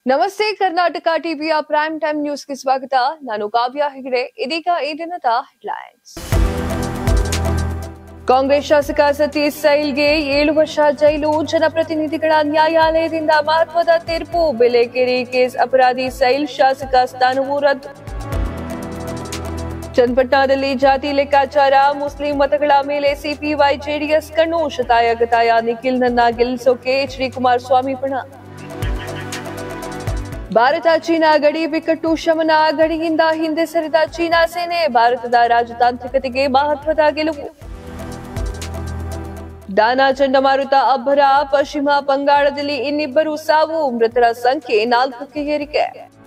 ನಮಸ್ತೆ ಕರ್ನಾಟಕ ಟಿವಿಯ prime time ನ್ಯೂಸ್ಗೆ ಸ್ವಾಗತ ನಾನು ಕಾವ್ಯ ಹೆಗಡೆ ಇದೀಗ ಈ ದಿನದ ಹೆಡ್ಲೈನ್ಸ್ ಕಾಂಗ್ರೆಸ್ ಶಾಸಕ ಸತೀಶ್ ಸೈಲ್ಗೆ ಏಳು ವರ್ಷ ಜೈಲು ಜನಪ್ರತಿನಿಧಿಗಳ ನ್ಯಾಯಾಲಯದಿಂದ ಮಹತ್ವದ ತೀರ್ಪು ಬೆಲೆಕೆರೆ ಕೇಸ್ ಅಪರಾಧಿ ಸೈಲ್ ಶಾಸಕ ಸ್ಥಾನವು ರದ್ದು ಚನ್ನಪಟ್ಟಣದಲ್ಲಿ ಜಾತಿ ಲೆಕ್ಕಾಚಾರ ಮುಸ್ಲಿಂ ಮತಗಳ ಮೇಲೆ ಸಿಪಿವೈ ಜೆಡಿಎಸ್ ಕಣ್ಣು ಶತಾಯ ಗತಾಯ ನಿಖಿಲ್ನನ್ನ ಗೆಲ್ಲಿಸೋಕೆ ಎಚ್ ಡಿ ಕುಮಾರಸ್ವಾಮಿ ಪಣ ಭಾರತ ಚೀನಾ ಗಡಿ ಬಿಕ್ಕಟ್ಟು ಶಮನ ಗಡಿಯಿಂದ ಹಿಂದೆ ಸರಿದ ಚೀನಾ ಸೇನೆ ಭಾರತದ ರಾಜತಾಂತ್ರಿಕತೆಗೆ ಮಹತ್ವದ ಗೆಲುವು ದಾನಾ ಚಂಡಮಾರುತ ಅಬ್ಬರ ಪಶ್ಚಿಮ ಬಂಗಾಳದಲ್ಲಿ ಇನ್ನಿಬ್ಬರು ಸಾವು ಮೃತರ ಸಂಖ್ಯೆ ನಾಲ್ಕಕ್ಕೆ ಏರಿಕೆ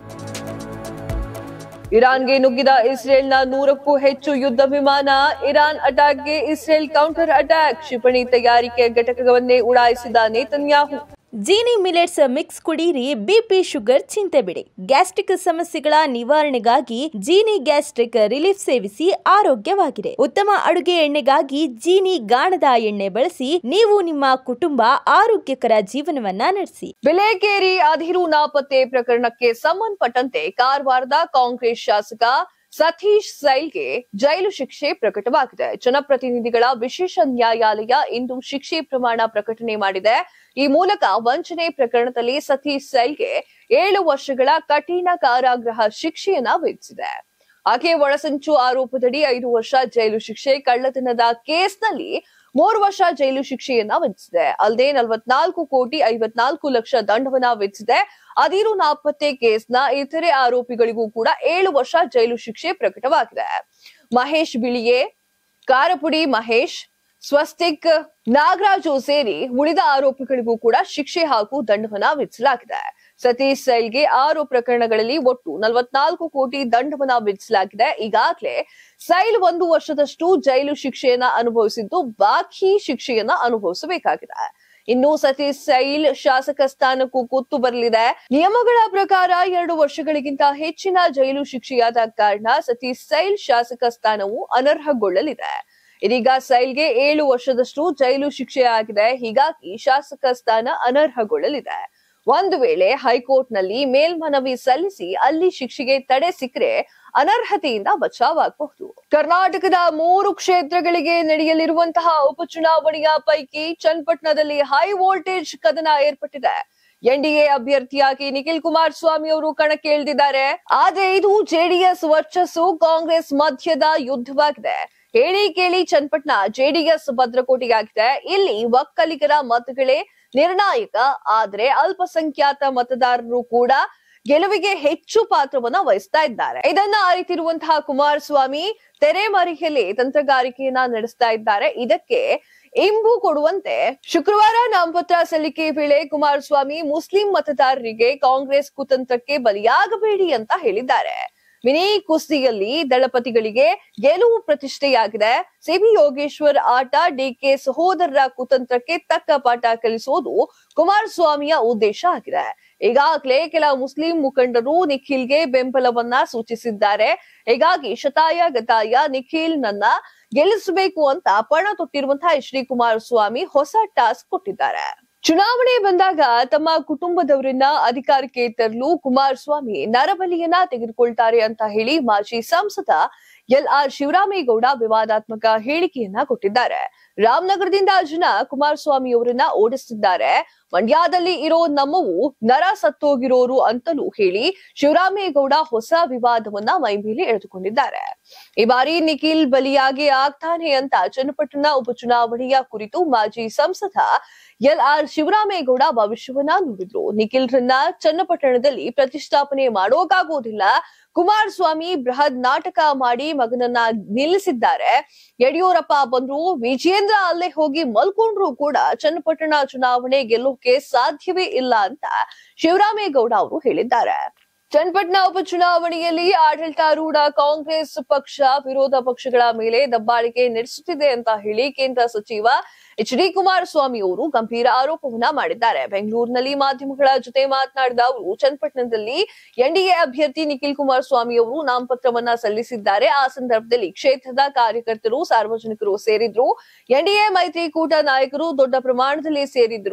ಇರಾನ್ಗೆ ನುಗ್ಗಿದ ಇಸ್ರೇಲ್ನ ನೂರಕ್ಕೂ ಹೆಚ್ಚು ಯುದ್ಧ ವಿಮಾನ ಇರಾನ್ ಅಟ್ಯಾಕ್ಗೆ ಇಸ್ರೇಲ್ ಕೌಂಟರ್ ಅಟ್ಯಾಕ್ ಕ್ಷಿಪಣಿ ತಯಾರಿಕೆ ಘಟಕವನ್ನೇ ಉಡಾಯಿಸಿದ ನೇತನ್ಯಾಹು ಜೀನಿ ಮಿಲೆಟ್ಸ್ ಮಿಕ್ಸ್ ಕುಡೀರಿ ಬಿಪಿ ಶುಗರ್ ಚಿಂತೆ ಬಿಡಿ ಗ್ಯಾಸ್ಟ್ರಿಕ್ ಸಮಸ್ಯೆಗಳ ನಿವಾರಣೆಗಾಗಿ ಜೀನಿ ಗ್ಯಾಸ್ಟ್ರಿಕ್ ರಿಲೀಫ್ ಸೇವಿಸಿ ಆರೋಗ್ಯವಾಗಿದೆ ಉತ್ತಮ ಅಡುಗೆ ಎಣ್ಣೆಗಾಗಿ ಜೀನಿ ಗಾಣದ ಎಣ್ಣೆ ಬಳಸಿ ನೀವು ನಿಮ್ಮ ಕುಟುಂಬ ಆರೋಗ್ಯಕರ ಜೀವನವನ್ನ ನಡೆಸಿ ಬಿಲೇಕೇರಿ ಅಧಿರು ನಾಪತ್ತೆ ಪ್ರಕರಣಕ್ಕೆ ಸಂಬಂಧಪಟ್ಟಂತೆ ಕಾರವಾರದ ಕಾಂಗ್ರೆಸ್ ಶಾಸಕ ಸತೀಶ್ ಸೈಲ್ಗೆ ಜೈಲು ಶಿಕ್ಷೆ ಪ್ರಕಟವಾಗಿದೆ ಜನಪ್ರತಿನಿಧಿಗಳ ವಿಶೇಷ ನ್ಯಾಯಾಲಯ ಇಂದು ಶಿಕ್ಷೆ ಪ್ರಮಾಣ ಪ್ರಕಟಣೆ ಮಾಡಿದೆ ಈ ಮೂಲಕ ವಂಚನೆ ಪ್ರಕರಣದಲ್ಲಿ ಸತೀಶ್ ಸೈಲ್ಗೆ ಏಳು ವರ್ಷಗಳ ಕಠಿಣ ಕಾರಾಗೃಹ ಶಿಕ್ಷೆಯನ್ನ ವಿಧಿಸಿದೆ ಆಕೆ ಒಳಸಂಚು ಆರೋಪದಡಿ ಐದು ವರ್ಷ ಜೈಲು ಶಿಕ್ಷೆ ಕಳ್ಳತನದ ಕೇಸ್ನಲ್ಲಿ ಮೂರು ವರ್ಷ ಜೈಲು ಶಿಕ್ಷೆಯನ್ನ ವಿಧಿಸಿದೆ ಅಲ್ಲದೆ ನಲವತ್ನಾಲ್ಕು ಕೋಟಿ ಐವತ್ನಾಲ್ಕು ಲಕ್ಷ ದಂಡವನ್ನ ವಿಧಿಸಿದೆ ಅದಿರು ನಾಪತ್ತೆ ಕೇಸ್ನ ಇತರೆ ಆರೋಪಿಗಳಿಗೂ ಕೂಡ ಏಳು ವರ್ಷ ಜೈಲು ಶಿಕ್ಷೆ ಪ್ರಕಟವಾಗಿದೆ ಮಹೇಶ್ ಬಿಳಿಯೇ ಕಾರಪುಡಿ ಮಹೇಶ್ ಸ್ವಸ್ತಿಕ್ ನಾಗರಾಜು ಸೇರಿ ಉಳಿದ ಆರೋಪಿಗಳಿಗೂ ಕೂಡ ಶಿಕ್ಷೆ ಹಾಗೂ ದಂಡವನ್ನ ವಿಧಿಸಲಾಗಿದೆ ಸತೀಶ್ ಸೈಲ್ಗೆ ಆರು ಪ್ರಕರಣಗಳಲ್ಲಿ ಒಟ್ಟು ನಲವತ್ನಾಲ್ಕು ಕೋಟಿ ದಂಡವನ್ನ ವಿಧಿಸಲಾಗಿದೆ ಈಗಾಗಲೇ ಸೈಲ್ ಒಂದು ವರ್ಷದಷ್ಟು ಜೈಲು ಶಿಕ್ಷೆಯನ್ನ ಅನುಭವಿಸಿದ್ದು ಬಾಕಿ ಶಿಕ್ಷೆಯನ್ನ ಅನುಭವಿಸಬೇಕಾಗಿದೆ ಇನ್ನು ಸತೀಶ್ ಸೈಲ್ ಶಾಸಕ ಸ್ಥಾನಕ್ಕೂ ಕೂತು ಬರಲಿದೆ ನಿಯಮಗಳ ಪ್ರಕಾರ ಎರಡು ವರ್ಷಗಳಿಗಿಂತ ಹೆಚ್ಚಿನ ಜೈಲು ಶಿಕ್ಷೆಯಾದ ಕಾರಣ ಸತೀಶ್ ಸೈಲ್ ಶಾಸಕ ಸ್ಥಾನವು ಅನರ್ಹಗೊಳ್ಳಲಿದೆ ಇದೀಗ ಸೈಲ್ಗೆ ಏಳು ವರ್ಷದಷ್ಟು ಜೈಲು ಶಿಕ್ಷೆಯಾಗಿದೆ ಹೀಗಾಗಿ ಶಾಸಕ ಸ್ಥಾನ ಅನರ್ಹಗೊಳ್ಳಲಿದೆ ಒಂದು ವೇಳೆ ಹೈಕೋರ್ಟ್ನಲ್ಲಿ ಮೇಲ್ಮನವಿ ಸಲ್ಲಿಸಿ ಅಲ್ಲಿ ಶಿಕ್ಷೆಗೆ ತಡೆ ಸಿಕ್ಕರೆ ಅನರ್ಹತೆಯಿಂದ ಬಚಾವಾಗಬಹುದು ಕರ್ನಾಟಕದ ಮೂರು ಕ್ಷೇತ್ರಗಳಿಗೆ ನಡೆಯಲಿರುವಂತಹ ಉಪಚುನಾವಣೆಯ ಪೈಕಿ ಚನ್ನಪಟ್ಟಣದಲ್ಲಿ ಹೈ ವೋಲ್ಟೇಜ್ ಕದನ ಏರ್ಪಟ್ಟಿದೆ ಎನ್ಡಿಎ ಅಭ್ಯರ್ಥಿಯಾಗಿ ನಿಖಿಲ್ ಕುಮಾರಸ್ವಾಮಿ ಅವರು ಕಣಕ್ಕೆ ಇಳಿದಿದ್ದಾರೆ ಆದ್ರೆ ಇದು ಜೆಡಿಎಸ್ ವರ್ಚಸ್ಸು ಕಾಂಗ್ರೆಸ್ ಮಧ್ಯದ ಯುದ್ಧವಾಗಿದೆ ಹೇಳಿ ಕೇಳಿ ಚನ್ನಪಟ್ಟಣ ಜೆಡಿಎಸ್ ಭದ್ರಕೋಟೆಯಾಗಿದೆ ಇಲ್ಲಿ ಒಕ್ಕಲಿಗರ ಮತಗಳೇ ನಿರ್ಣಾಯಕ ಆದ್ರೆ ಅಲ್ಪಸಂಖ್ಯಾತ ಮತದಾರರು ಕೂಡ ಗೆಲುವಿಗೆ ಹೆಚ್ಚು ಪಾತ್ರವನ್ನ ವಹಿಸ್ತಾ ಇದ್ದಾರೆ ಇದನ್ನ ಅರಿತಿರುವಂತಹ ಕುಮಾರಸ್ವಾಮಿ ತೆರೆಮರೆಯಲ್ಲಿ ತಂತ್ರಗಾರಿಕೆಯನ್ನ ನಡೆಸ್ತಾ ಇದ್ದಾರೆ ಇದಕ್ಕೆ ಇಂಬು ಕೊಡುವಂತೆ ಶುಕ್ರವಾರ ನಾಮಪತ್ರ ಸಲ್ಲಿಕೆ ವೇಳೆ ಕುಮಾರಸ್ವಾಮಿ ಮುಸ್ಲಿಂ ಮತದಾರರಿಗೆ ಕಾಂಗ್ರೆಸ್ ಕುತಂತ್ರಕ್ಕೆ ಬಲಿಯಾಗಬೇಡಿ ಅಂತ ಹೇಳಿದ್ದಾರೆ ಮಿನಿ ಕುಸ್ತಿಯಲ್ಲಿ ದಳಪತಿಗಳಿಗೆ ಗೆಲುವು ಪ್ರತಿಷ್ಠೆಯಾಗಿದೆ ಸಿಬಿ ಯೋಗೇಶ್ವರ್ ಆಟ ಡಿಕೆ ಸಹೋದರರ ಕುತಂತ್ರಕ್ಕೆ ತಕ್ಕ ಪಾಠ ಕಲಿಸುವುದು ಕುಮಾರಸ್ವಾಮಿಯ ಉದ್ದೇಶ ಆಗಿದೆ ಈಗಾಗಲೇ ಕೆಲ ಮುಸ್ಲಿಂ ಮುಖಂಡರು ನಿಖಿಲ್ಗೆ ಬೆಂಬಲವನ್ನ ಸೂಚಿಸಿದ್ದಾರೆ ಹೀಗಾಗಿ ಶತಾಯ ಗತಾಯ ನಿಖಿಲ್ ನನ್ನ ಗೆಲ್ಲಿಸಬೇಕು ಅಂತ ಪಣ ತೊಟ್ಟಿರುವಂತಹ ಎಚ್ ಡಿ ಕುಮಾರಸ್ವಾಮಿ ಹೊಸ ಟಾಸ್ಕ್ ಕೊಟ್ಟಿದ್ದಾರೆ ಚುನಾವಣೆ ಬಂದಾಗ ತಮ್ಮ ಕುಟುಂಬದವರನ್ನ ಅಧಿಕಾರಕ್ಕೆ ತರಲು ಕುಮಾರಸ್ವಾಮಿ ನರಬಲಿಯನ್ನ ತೆಗೆದುಕೊಳ್ತಾರೆ ಅಂತ ಹೇಳಿ ಮಾಜಿ ಸಂಸದ ಎಲ್ ಆರ್ ಶಿವರಾಮೇಗೌಡ ವಿವಾದಾತ್ಮಕ ಹೇಳಿಕೆಯನ್ನ ಕೊಟ್ಟಿದ್ದಾರೆ ರಾಮನಗರದಿಂದ ಜನ ಕುಮಾರಸ್ವಾಮಿ ಅವರನ್ನ ಓಡಿಸುತ್ತಿದ್ದಾರೆ ಮಂಡ್ಯದಲ್ಲಿ ಇರೋ ನಮ್ಮವು ನರ ಸತ್ತೋಗಿರೋರು ಅಂತಲೂ ಹೇಳಿ ಶಿವರಾಮೇಗೌಡ ಹೊಸ ವಿವಾದವನ್ನ ಮೈಮೇಲೆ ಎಳೆದುಕೊಂಡಿದ್ದಾರೆ ಈ ಬಾರಿ ನಿಖಿಲ್ ಬಲಿಯಾಗಿ ಆಗ್ತಾನೆ ಅಂತ ಚನ್ನಪಟ್ಟಣ ಉಪಚುನಾವಣೆಯ ಕುರಿತು ಮಾಜಿ ಸಂಸದ ಎಲ್ ಆರ್ ಶಿವರಾಮೇಗೌಡ ಭವಿಷ್ಯವನ್ನ ನುಡಿದ್ರು ನಿಖಿಲ್ರನ್ನ ಚನ್ನಪಟ್ಟಣದಲ್ಲಿ ಪ್ರತಿಷ್ಠಾಪನೆ ಮಾಡೋಕಾಗೋದಿಲ್ಲ ಕುಮಾರಸ್ವಾಮಿ ಬೃಹತ್ ನಾಟಕ ಮಾಡಿ ಮಗನನ್ನ ನಿಲ್ಲಿಸಿದ್ದಾರೆ ಯಡಿಯೂರಪ್ಪ ಬಂದ್ರು ವಿಜೇಂದ್ರ ಅಲ್ಲೇ ಹೋಗಿ ಮಲ್ಕೊಂಡ್ರು ಕೂಡ ಚನ್ನಪಟ್ಟಣ ಚುನಾವಣೆ ಗೆಲ್ಲೋಕೆ ಸಾಧ್ಯವೇ ಇಲ್ಲ ಅಂತ ಶಿವರಾಮೇಗೌಡ ಅವರು ಹೇಳಿದ್ದಾರೆ ಚನ್ನಪಟ್ಟಣ ಉಪಚುನಾವಣೆಯಲ್ಲಿ ಆಡಳಿತಾರೂಢ ಕಾಂಗ್ರೆಸ್ ಪಕ್ಷ ವಿರೋಧ ಪಕ್ಷಗಳ ಮೇಲೆ ದಬ್ಬಾಳಿಕೆ ನಡೆಸುತ್ತಿದೆ ಅಂತ ಹೇಳಿ ಕೇಂದ್ರ ಸಚಿವ ಎಚ್ ಡಿ ಕುಮಾರಸ್ವಾಮಿ ಅವರು ಗಂಭೀರ ಆರೋಪವನ್ನ ಮಾಡಿದ್ದಾರೆ ಬೆಂಗಳೂರಿನಲ್ಲಿ ಮಾಧ್ಯಮಗಳ ಜೊತೆ ಮಾತನಾಡಿದ ಅವರು ಚನ್ನಪಟ್ಟಣದಲ್ಲಿ ಎನ್ಡಿಎ ಅಭ್ಯರ್ಥಿ ನಿಖಿಲ್ ಕುಮಾರಸ್ವಾಮಿ ಅವರು ನಾಮಪತ್ರವನ್ನ ಸಲ್ಲಿಸಿದ್ದಾರೆ ಆ ಸಂದರ್ಭದಲ್ಲಿ ಕ್ಷೇತ್ರದ ಕಾರ್ಯಕರ್ತರು ಸಾರ್ವಜನಿಕರು ಸೇರಿದ್ರು ಎನ್ಡಿಎ ಮೈತ್ರಿಕೂಟ ನಾಯಕರು ದೊಡ್ಡ ಪ್ರಮಾಣದಲ್ಲಿ ಸೇರಿದ್ರು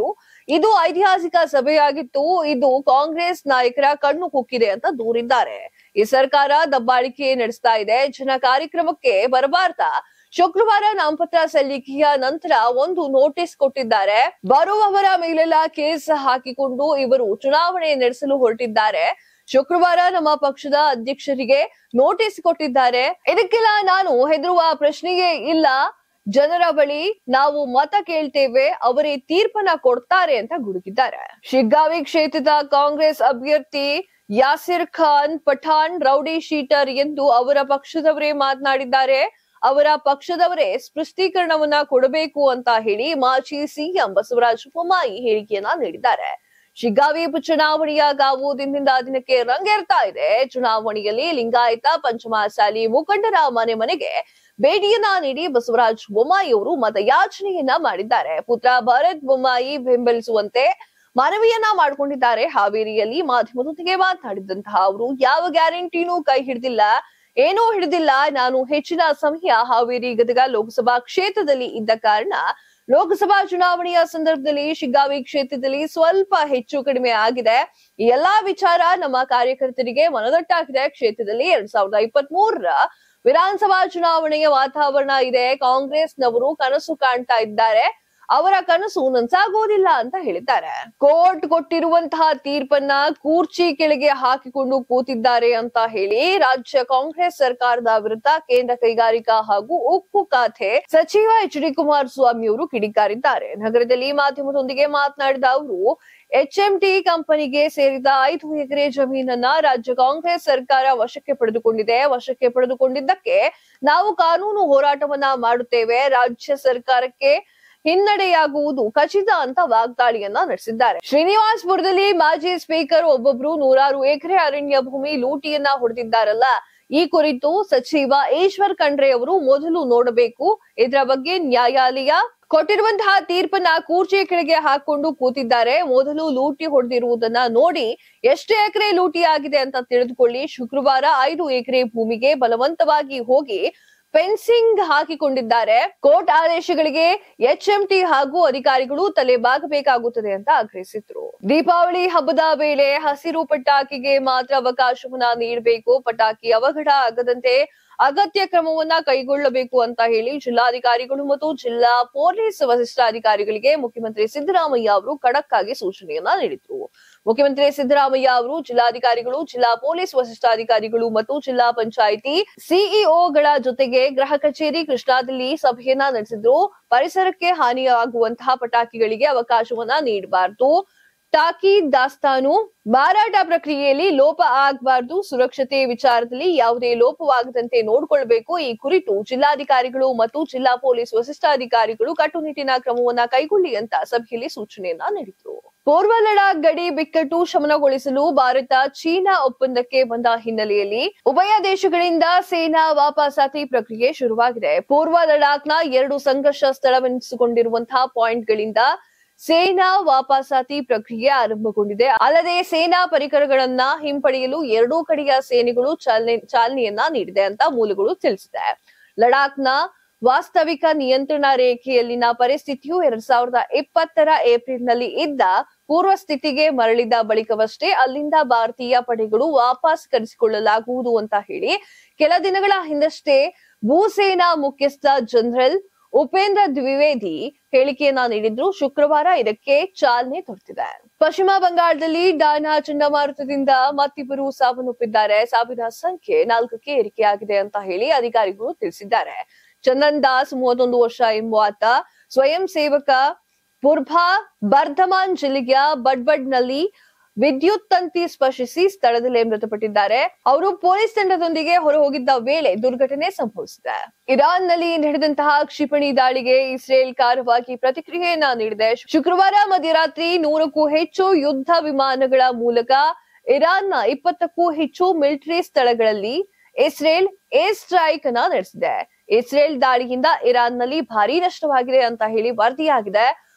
ಇದು ಐತಿಹಾಸಿಕ ಸಭೆಯಾಗಿತ್ತು ಇದು ಕಾಂಗ್ರೆಸ್ ನಾಯಕರ ಕಣ್ಣು ಕುಕ್ಕಿದೆ ಅಂತ ದೂರಿದ್ದಾರೆ ಈ ಸರ್ಕಾರ ದಬ್ಬಾಳಿಕೆ ನಡೆಸ್ತಾ ಇದೆ ಜನ ಕಾರ್ಯಕ್ರಮಕ್ಕೆ ಬರಬಾರ್ದ ಶುಕ್ರವಾರ ನಾಮಪತ್ರ ಸಲ್ಲಿಕೆಯ ನಂತರ ಒಂದು ನೋಟಿಸ್ ಕೊಟ್ಟಿದ್ದಾರೆ ಬರುವವರ ಮೇಲೆಲ್ಲ ಕೇಸ್ ಹಾಕಿಕೊಂಡು ಇವರು ಚುನಾವಣೆ ನಡೆಸಲು ಹೊರಟಿದ್ದಾರೆ ಶುಕ್ರವಾರ ನಮ್ಮ ಪಕ್ಷದ ಅಧ್ಯಕ್ಷರಿಗೆ ನೋಟಿಸ್ ಕೊಟ್ಟಿದ್ದಾರೆ ಇದಕ್ಕೆಲ್ಲ ನಾನು ಹೆದರುವ ಪ್ರಶ್ನೆಯೇ ಇಲ್ಲ ಜನರ ಬಳಿ ನಾವು ಮತ ಕೇಳ್ತೇವೆ ಅವರೇ ತೀರ್ಪನ್ನ ಕೊಡ್ತಾರೆ ಅಂತ ಗುಡುಗಿದ್ದಾರೆ ಶಿಗ್ಗಾವಿ ಕ್ಷೇತ್ರದ ಕಾಂಗ್ರೆಸ್ ಅಭ್ಯರ್ಥಿ ಯಾಸಿರ್ ಖಾನ್ ಪಠಾಣ್ ರೌಡಿ ಶೀಟರ್ ಎಂದು ಅವರ ಪಕ್ಷದವರೇ ಮಾತನಾಡಿದ್ದಾರೆ ಅವರ ಪಕ್ಷದವರೇ ಸ್ಪಷ್ಟೀಕರಣವನ್ನ ಕೊಡಬೇಕು ಅಂತ ಹೇಳಿ ಮಾಜಿ ಸಿಎಂ ಬಸವರಾಜ ಬೊಮ್ಮಾಯಿ ಹೇಳಿಕೆಯನ್ನ ನೀಡಿದ್ದಾರೆ ಶಿಗ್ಗಾವಿ ಉಪಚುನಾವಣೆಯ ಕಾವು ದಿನದಿಂದ ದಿನಕ್ಕೆ ರಂಗೇರ್ತಾ ಇದೆ ಚುನಾವಣೆಯಲ್ಲಿ ಲಿಂಗಾಯತ ಪಂಚಮಸಾಲಿ ಮುಖಂಡರ ಮನೆ ಮನೆಗೆ ಭೇಟಿಯನ್ನ ನೀಡಿ ಬಸವರಾಜ ಬೊಮ್ಮಾಯಿ ಅವರು ಮತಯಾಚನೆಯನ್ನ ಮಾಡಿದ್ದಾರೆ ಪುತ್ರ ಭರತ್ ಬೊಮ್ಮಾಯಿ ಬೆಂಬಲಿಸುವಂತೆ ಮನವಿಯನ್ನ ಮಾಡಿಕೊಂಡಿದ್ದಾರೆ ಹಾವೇರಿಯಲ್ಲಿ ಮಾಧ್ಯಮದೊಂದಿಗೆ ಮಾತನಾಡಿದಂತಹ ಅವರು ಯಾವ ಗ್ಯಾರಂಟಿನೂ ಕೈ ಹಿಡಿದಿಲ್ಲ ಏನೂ ಹಿಡಿದಿಲ್ಲ ನಾನು ಹೆಚ್ಚಿನ ಸಮಯ ಹಾವೇರಿ ಗದಗ ಲೋಕಸಭಾ ಕ್ಷೇತ್ರದಲ್ಲಿ ಇದ್ದ ಕಾರಣ ಲೋಕಸಭಾ ಚುನಾವಣೆಯ ಸಂದರ್ಭದಲ್ಲಿ ಶಿಗ್ಗಾವಿ ಕ್ಷೇತ್ರದಲ್ಲಿ ಸ್ವಲ್ಪ ಹೆಚ್ಚು ಕಡಿಮೆ ಆಗಿದೆ ಈ ಎಲ್ಲಾ ವಿಚಾರ ನಮ್ಮ ಕಾರ್ಯಕರ್ತರಿಗೆ ಮನದಟ್ಟಾಗಿದೆ ಕ್ಷೇತ್ರದಲ್ಲಿ ಎರಡ್ ಸಾವಿರದ ಇಪ್ಪತ್ತ್ ಮೂರರ ವಿಧಾನಸಭಾ ಚುನಾವಣೆಯ ವಾತಾವರಣ ಇದೆ ಕಾಂಗ್ರೆಸ್ನವರು ಕನಸು ಕಾಣ್ತಾ ಇದ್ದಾರೆ ಅವರ ಕನಸು ನನ್ಸಾಗೋದಿಲ್ಲ ಅಂತ ಹೇಳಿದ್ದಾರೆ ಕೋರ್ಟ್ ಕೊಟ್ಟಿರುವಂತಹ ತೀರ್ಪನ್ನ ಕೂರ್ಚಿ ಕೆಳಗೆ ಹಾಕಿಕೊಂಡು ಕೂತಿದ್ದಾರೆ ಅಂತ ಹೇಳಿ ರಾಜ್ಯ ಕಾಂಗ್ರೆಸ್ ಸರ್ಕಾರದ ವಿರುದ್ಧ ಕೇಂದ್ರ ಕೈಗಾರಿಕಾ ಹಾಗೂ ಉಕ್ಕು ಖಾತೆ ಸಚಿವ ಎಚ್ ಡಿ ಕುಮಾರಸ್ವಾಮಿ ಅವರು ಕಿಡಿಕಾರಿದ್ದಾರೆ ನಗರದಲ್ಲಿ ಮಾಧ್ಯಮದೊಂದಿಗೆ ಮಾತನಾಡಿದ ಅವರು ಎಚ್ಎಂಟಿ ಕಂಪನಿಗೆ ಸೇರಿದ ಐದು ಎಕರೆ ಜಮೀನನ್ನ ರಾಜ್ಯ ಕಾಂಗ್ರೆಸ್ ಸರ್ಕಾರ ವಶಕ್ಕೆ ಪಡೆದುಕೊಂಡಿದೆ ವಶಕ್ಕೆ ಪಡೆದುಕೊಂಡಿದ್ದಕ್ಕೆ ನಾವು ಕಾನೂನು ಹೋರಾಟವನ್ನ ಮಾಡುತ್ತೇವೆ ರಾಜ್ಯ ಸರ್ಕಾರಕ್ಕೆ ಹಿನ್ನಡೆಯಾಗುವುದು ಖಚಿತ ಅಂತ ವಾಗ್ದಾಳಿಯನ್ನ ನಡೆಸಿದ್ದಾರೆ ಶ್ರೀನಿವಾಸ್ಪುರದಲ್ಲಿ ಮಾಜಿ ಸ್ಪೀಕರ್ ಒಬ್ಬೊಬ್ರು ನೂರಾರು ಎಕರೆ ಅರಣ್ಯ ಭೂಮಿ ಲೂಟಿಯನ್ನ ಹೊಡೆದಿದ್ದಾರಲ್ಲ ಈ ಕುರಿತು ಸಚಿವ ಈಶ್ವರ್ ಖಂಡ್ರೆ ಅವರು ಮೊದಲು ನೋಡಬೇಕು ಇದರ ಬಗ್ಗೆ ನ್ಯಾಯಾಲಯ ಕೊಟ್ಟಿರುವಂತಹ ತೀರ್ಪನ್ನ ಕೂರ್ಚೆ ಕೆಳಗೆ ಹಾಕೊಂಡು ಕೂತಿದ್ದಾರೆ ಮೊದಲು ಲೂಟಿ ಹೊಡೆದಿರುವುದನ್ನ ನೋಡಿ ಎಷ್ಟು ಎಕರೆ ಲೂಟಿ ಆಗಿದೆ ಅಂತ ತಿಳಿದುಕೊಳ್ಳಿ ಶುಕ್ರವಾರ ಐದು ಎಕರೆ ಭೂಮಿಗೆ ಬಲವಂತವಾಗಿ ಹೋಗಿ ಫೆನ್ಸಿಂಗ್ ಹಾಕಿಕೊಂಡಿದ್ದಾರೆ ಕೋರ್ಟ್ ಆದೇಶಗಳಿಗೆ ಎಚ್ಎಂಟಿ ಹಾಗೂ ಅಧಿಕಾರಿಗಳು ತಲೆ ಬಾಗಬೇಕಾಗುತ್ತದೆ ಅಂತ ಆಗ್ರಹಿಸಿದ್ರು ದೀಪಾವಳಿ ಹಬ್ಬದ ವೇಳೆ ಹಸಿರು ಪಟಾಕಿಗೆ ಮಾತ್ರ ಅವಕಾಶವನ್ನ ನೀಡಬೇಕು ಪಟಾಕಿ ಅವಘಡ ಆಗದಂತೆ ಅಗತ್ಯ ಕ್ರಮವನ್ನ ಕೈಗೊಳ್ಳಬೇಕು ಅಂತ ಹೇಳಿ ಜಿಲ್ಲಾಧಿಕಾರಿಗಳು ಮತ್ತು ಜಿಲ್ಲಾ ಪೊಲೀಸ್ ವರಿಷ್ಠಾಧಿಕಾರಿಗಳಿಗೆ ಮುಖ್ಯಮಂತ್ರಿ ಸಿದ್ದರಾಮಯ್ಯ ಅವರು ಖಡಕ್ ಆಗಿ ಸೂಚನೆಯನ್ನ ನೀಡಿದ್ರು ಮುಖ್ಯಮಂತ್ರಿ ಸಿದ್ದರಾಮಯ್ಯ ಅವರು ಜಿಲ್ಲಾಧಿಕಾರಿಗಳು ಜಿಲ್ಲಾ ಪೊಲೀಸ್ ವರಿಷ್ಠಾಧಿಕಾರಿಗಳು ಮತ್ತು ಜಿಲ್ಲಾ ಪಂಚಾಯಿತಿ ಸಿಇಒಗಳ ಜೊತೆಗೆ ಗೃಹ ಕಚೇರಿ ಕೃಷ್ಣಾದಲ್ಲಿ ಸಭೆಯನ್ನ ನಡೆಸಿದ್ರು ಪರಿಸರಕ್ಕೆ ಹಾನಿಯಾಗುವಂತಹ ಪಟಾಕಿಗಳಿಗೆ ಅವಕಾಶವನ್ನ ನೀಡಬಾರದು ಟಾಕಿ ದಾಸ್ತಾನು ಮಾರಾಟ ಪ್ರಕ್ರಿಯೆಯಲ್ಲಿ ಲೋಪ ಆಗಬಾರದು ಸುರಕ್ಷತೆ ವಿಚಾರದಲ್ಲಿ ಯಾವುದೇ ಲೋಪವಾಗದಂತೆ ನೋಡಿಕೊಳ್ಳಬೇಕು ಈ ಕುರಿತು ಜಿಲ್ಲಾಧಿಕಾರಿಗಳು ಮತ್ತು ಜಿಲ್ಲಾ ಪೊಲೀಸ್ ವರಿಷ್ಠಾಧಿಕಾರಿಗಳು ಕಟ್ಟುನಿಟ್ಟಿನ ಕ್ರಮವನ್ನ ಕೈಗೊಳ್ಳಿ ಅಂತ ಸಭೆಯಲ್ಲಿ ಸೂಚನೆಯನ್ನ ನೀಡಿದ್ರು ಪೂರ್ವ ಲಡಾಖ್ ಗಡಿ ಬಿಕ್ಕಟ್ಟು ಶಮನಗೊಳಿಸಲು ಭಾರತ ಚೀನಾ ಒಪ್ಪಂದಕ್ಕೆ ಬಂದ ಹಿನ್ನೆಲೆಯಲ್ಲಿ ಉಭಯ ದೇಶಗಳಿಂದ ಸೇನಾ ವಾಪಸಾತಿ ಪ್ರಕ್ರಿಯೆ ಶುರುವಾಗಿದೆ ಪೂರ್ವ ಲಡಾಖ್ನ ಎರಡು ಸಂಘರ್ಷ ಸ್ಥಳವೆನಿಸಿಕೊಂಡಿರುವಂತಹ ಪಾಯಿಂಟ್ಗಳಿಂದ ಸೇನಾ ವಾಪಸಾತಿ ಪ್ರಕ್ರಿಯೆ ಆರಂಭಗೊಂಡಿದೆ ಅಲ್ಲದೆ ಸೇನಾ ಪರಿಕರಗಳನ್ನ ಹಿಂಪಡೆಯಲು ಎರಡೂ ಕಡೆಯ ಸೇನೆಗಳು ಚಾಲನೆ ಚಾಲನೆಯನ್ನ ನೀಡಿದೆ ಅಂತ ಮೂಲಗಳು ತಿಳಿಸಿದೆ ಲಡಾಖ್ನ ವಾಸ್ತವಿಕ ನಿಯಂತ್ರಣ ರೇಖೆಯಲ್ಲಿನ ಪರಿಸ್ಥಿತಿಯು ಎರಡ್ ಸಾವಿರದ ಇಪ್ಪತ್ತರ ಏಪ್ರಿಲ್ನಲ್ಲಿ ಇದ್ದ ಪೂರ್ವ ಸ್ಥಿತಿಗೆ ಮರಳಿದ ಬಳಿಕವಷ್ಟೇ ಅಲ್ಲಿಂದ ಭಾರತೀಯ ಪಡೆಗಳು ವಾಪಸ್ ಕರೆಸಿಕೊಳ್ಳಲಾಗುವುದು ಅಂತ ಹೇಳಿ ಕೆಲ ದಿನಗಳ ಹಿಂದಷ್ಟೇ ಭೂಸೇನಾ ಮುಖ್ಯಸ್ಥ ಜನರಲ್ ಉಪೇಂದ್ರ ದ್ವಿವೇದಿ ಹೇಳಿಕೆಯನ್ನ ನೀಡಿದ್ರು ಶುಕ್ರವಾರ ಇದಕ್ಕೆ ಚಾಲನೆ ದೊರೆತಿದೆ ಪಶ್ಚಿಮ ಬಂಗಾಳದಲ್ಲಿ ಡಾನಾ ಚಂಡಮಾರುತದಿಂದ ಮತ್ತಿಬ್ಬರು ಸಾವನ್ನಪ್ಪಿದ್ದಾರೆ ಸಾವಿನ ಸಂಖ್ಯೆ ನಾಲ್ಕಕ್ಕೆ ಏರಿಕೆಯಾಗಿದೆ ಅಂತ ಹೇಳಿ ಅಧಿಕಾರಿಗಳು ತಿಳಿಸಿದ್ದಾರೆ ಚಂದನ್ ದಾಸ್ ಮೂವತ್ತೊಂದು ವರ್ಷ ಎಂಬಾತ ಸ್ವಯಂ ಸೇವಕ ಪುರ್ಭಾ ಬರ್ಧಮಾನ್ ಜಿಲ್ಲೆಯ ಬಡ್ಬಡ್ನಲ್ಲಿ ವಿದ್ಯುತ್ ತಂತಿ ಸ್ಪರ್ಶಿಸಿ ಸ್ಥಳದಲ್ಲೇ ಮೃತಪಟ್ಟಿದ್ದಾರೆ ಅವರು ಪೊಲೀಸ್ ತಂಡದೊಂದಿಗೆ ಹೊರ ಹೋಗಿದ್ದ ವೇಳೆ ದುರ್ಘಟನೆ ಸಂಭವಿಸಿದೆ ಇರಾನ್ ನಲ್ಲಿ ನಡೆದಂತಹ ಕ್ಷಿಪಣಿ ದಾಳಿಗೆ ಇಸ್ರೇಲ್ ಕಾರವಾಗಿ ಪ್ರತಿಕ್ರಿಯೆಯನ್ನ ನೀಡಿದೆ ಶುಕ್ರವಾರ ಮಧ್ಯರಾತ್ರಿ ನೂರಕ್ಕೂ ಹೆಚ್ಚು ಯುದ್ಧ ವಿಮಾನಗಳ ಮೂಲಕ ಇರಾನ್ನ ಇಪ್ಪತ್ತಕ್ಕೂ ಹೆಚ್ಚು ಮಿಲಿಟರಿ ಸ್ಥಳಗಳಲ್ಲಿ ಇಸ್ರೇಲ್ ಏರ್ ಸ್ಟ್ರೈಕ್ ಅನ್ನ ನಡೆಸಿದೆ ಇಸ್ರೇಲ್ ದಾಳಿಯಿಂದ ಇರಾನ್ ನಲ್ಲಿ ಭಾರಿ ನಷ್ಟವಾಗಿದೆ ಅಂತ ಹೇಳಿ ವರದಿಯಾಗಿದೆ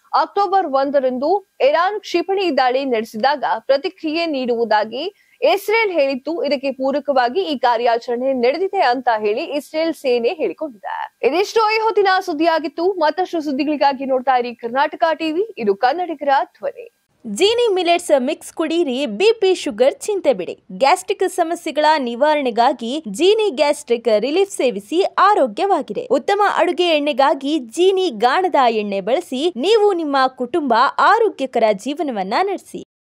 ಅಕ್ಟೋಬರ್ ಒಂದರಂದು ಇರಾನ್ ಕ್ಷಿಪಣಿ ದಾಳಿ ನಡೆಸಿದಾಗ ಪ್ರತಿಕ್ರಿಯೆ ನೀಡುವುದಾಗಿ ಇಸ್ರೇಲ್ ಹೇಳಿತ್ತು ಇದಕ್ಕೆ ಪೂರಕವಾಗಿ ಈ ಕಾರ್ಯಾಚರಣೆ ನಡೆದಿದೆ ಅಂತ ಹೇಳಿ ಇಸ್ರೇಲ್ ಸೇನೆ ಹೇಳಿಕೊಂಡಿದೆ ಇದಿಷ್ಟು ಈ ಹೊತ್ತಿನ ಸುದ್ದಿಯಾಗಿತ್ತು ಮತ್ತಷ್ಟು ಸುದ್ದಿಗಳಿಗಾಗಿ ನೋಡ್ತಾ ಇರಿ ಕರ್ನಾಟಕ ಟಿವಿ ಇದು ಕನ್ನಡಿಗರ ಧ್ವನಿ ಜೀನಿ ಮಿಲೆಟ್ಸ್ ಮಿಕ್ಸ್ ಕುಡೀರಿ ಬಿಪಿ ಶುಗರ್ ಚಿಂತೆ ಬಿಡಿ ಗ್ಯಾಸ್ಟ್ರಿಕ್ ಸಮಸ್ಯೆಗಳ ನಿವಾರಣೆಗಾಗಿ ಜೀನಿ ಗ್ಯಾಸ್ಟ್ರಿಕ್ ರಿಲೀಫ್ ಸೇವಿಸಿ ಆರೋಗ್ಯವಾಗಿದೆ ಉತ್ತಮ ಅಡುಗೆ ಎಣ್ಣೆಗಾಗಿ ಜೀನಿ ಗಾಣದ ಎಣ್ಣೆ ಬಳಸಿ ನೀವು ನಿಮ್ಮ ಕುಟುಂಬ ಆರೋಗ್ಯಕರ ಜೀವನವನ್ನ ನಡೆಸಿ